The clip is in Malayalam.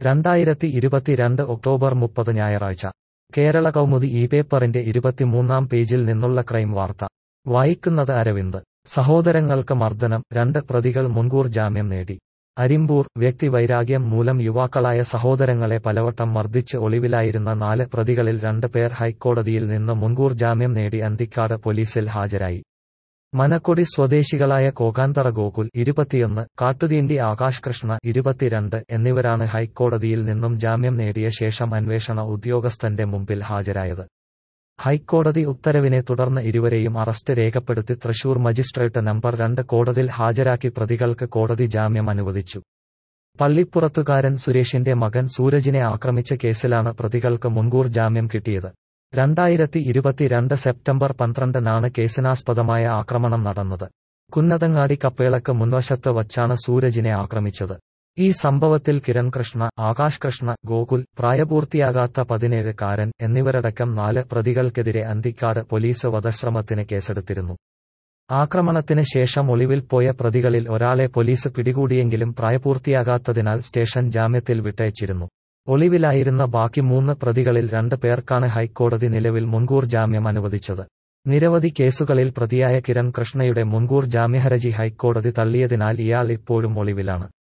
രണ്ടായിരത്തി ഇരുപത്തിരണ്ട് ഒക്ടോബർ മുപ്പത് ഞായറാഴ്ച കേരള കൗമുദി ഈ പേപ്പറിന്റെ ഇരുപത്തിമൂന്നാം പേജിൽ നിന്നുള്ള ക്രൈം വാർത്ത വായിക്കുന്നത് അരവിന്ദ് സഹോദരങ്ങൾക്ക് മർദ്ദനം രണ്ട് പ്രതികൾ മുൻകൂർ ജാമ്യം നേടി അരിമ്പൂർ വ്യക്തി വൈരാഗ്യം മൂലം യുവാക്കളായ സഹോദരങ്ങളെ പലവട്ടം മർദ്ദിച്ച് ഒളിവിലായിരുന്ന നാല് പ്രതികളിൽ രണ്ട് പേർ ഹൈക്കോടതിയിൽ നിന്ന് മുൻകൂർ ജാമ്യം നേടി അന്തിക്കാട് പോലീസിൽ ഹാജരായി മനക്കൊടി സ്വദേശികളായ കോകാന്തറ ഗോകുൽ ഇരുപത്തിയൊന്ന് കാട്ടുതീണ്ടി ആകാശ് കൃഷ്ണ ഇരുപത്തിരണ്ട് എന്നിവരാണ് ഹൈക്കോടതിയിൽ നിന്നും ജാമ്യം നേടിയ ശേഷം അന്വേഷണ ഉദ്യോഗസ്ഥന്റെ മുമ്പിൽ ഹാജരായത് ഹൈക്കോടതി ഉത്തരവിനെ തുടർന്ന് ഇരുവരെയും അറസ്റ്റ് രേഖപ്പെടുത്തി തൃശൂർ മജിസ്ട്രേറ്റ് നമ്പർ രണ്ട് കോടതിയിൽ ഹാജരാക്കി പ്രതികൾക്ക് കോടതി ജാമ്യം അനുവദിച്ചു പള്ളിപ്പുറത്തുകാരൻ സുരേഷിന്റെ മകൻ സൂരജിനെ ആക്രമിച്ച കേസിലാണ് പ്രതികൾക്ക് മുൻകൂർ ജാമ്യം കിട്ടിയത് രണ്ടായിരത്തി ഇരുപത്തിരണ്ട് സെപ്റ്റംബർ പന്ത്രണ്ടിനാണ് കേസിനാസ്പദമായ ആക്രമണം നടന്നത് കുന്നതങ്ങാടി കപ്പേളക്ക് മുൻവശത്ത് വച്ചാണ് സൂരജിനെ ആക്രമിച്ചത് ഈ സംഭവത്തിൽ കിരൺ കൃഷ്ണ ആകാശ് കൃഷ്ണ ഗോകുൽ പ്രായപൂർത്തിയാകാത്ത പതിനേഴുകാരൻ എന്നിവരടക്കം നാല് പ്രതികൾക്കെതിരെ അന്തിക്കാട് പോലീസ് വധശ്രമത്തിന് കേസെടുത്തിരുന്നു ആക്രമണത്തിന് ശേഷം ഒളിവിൽ പോയ പ്രതികളിൽ ഒരാളെ പോലീസ് പിടികൂടിയെങ്കിലും പ്രായപൂർത്തിയാകാത്തതിനാൽ സ്റ്റേഷൻ ജാമ്യത്തിൽ വിട്ടയച്ചിരുന്നു ഒളിവിലായിരുന്ന ബാക്കി മൂന്ന് പ്രതികളിൽ രണ്ട് പേർക്കാണ് ഹൈക്കോടതി നിലവിൽ മുൻകൂർ ജാമ്യം അനുവദിച്ചത് നിരവധി കേസുകളിൽ പ്രതിയായ കിരൺ കൃഷ്ണയുടെ മുൻകൂർ ജാമ്യഹർജി ഹൈക്കോടതി തള്ളിയതിനാൽ ഇയാൾ ഇപ്പോഴും ഒളിവിലാണ്